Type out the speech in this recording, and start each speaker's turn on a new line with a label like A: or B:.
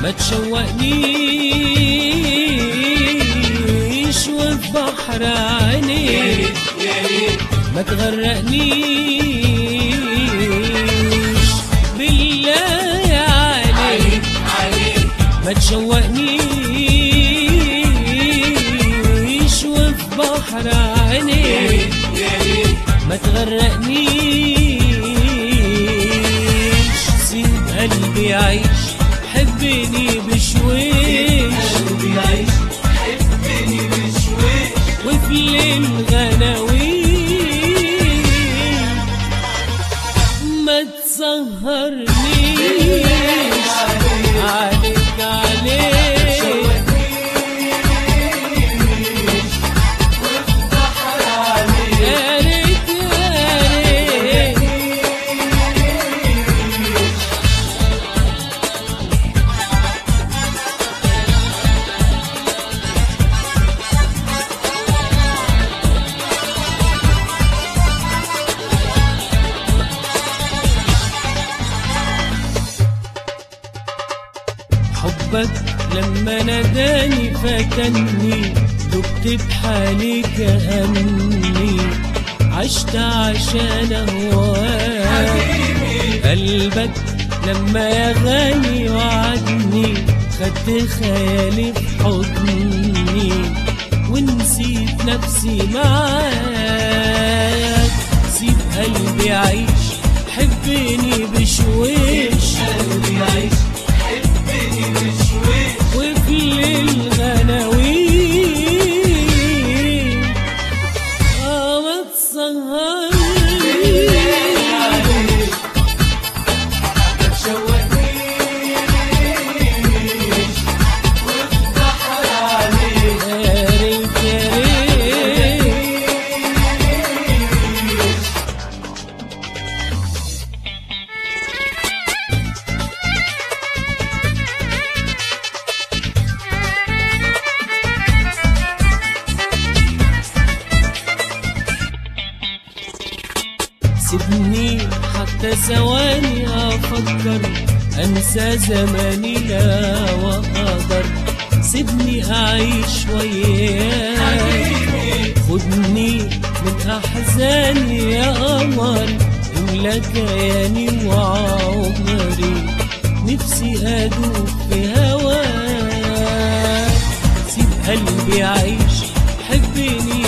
A: ما تشوقنيش وفي بحر عينيك ما تغرقنيش بالله عليك ما تشوقنيش وفي بحر عينيك ما تغرقنيش سيب قلبي يعيش حبني بشويش وفي ليل غناويش ما تسهرنيش عليك عليك يا ريت يا ريت حبك لما ناداني فتني دبت بحالي كهني عشت عشان هواك قلبك لما يا غالي وعدني خدت خيالي في حضني ونسيت نفسي معاك سيب قلبي يعيش حبني بشويش قلبي يعيش وفي الغناوين اه ما تسهرنيش يا ريت يا ريت سيبني حتى ثواني افكر انسى زماني لا واقدر سيبني اعيش وياك خدني من احزاني يا قمر املا كياني وعمري نفسي ادوب في هواك سيب قلبي يعيش حبني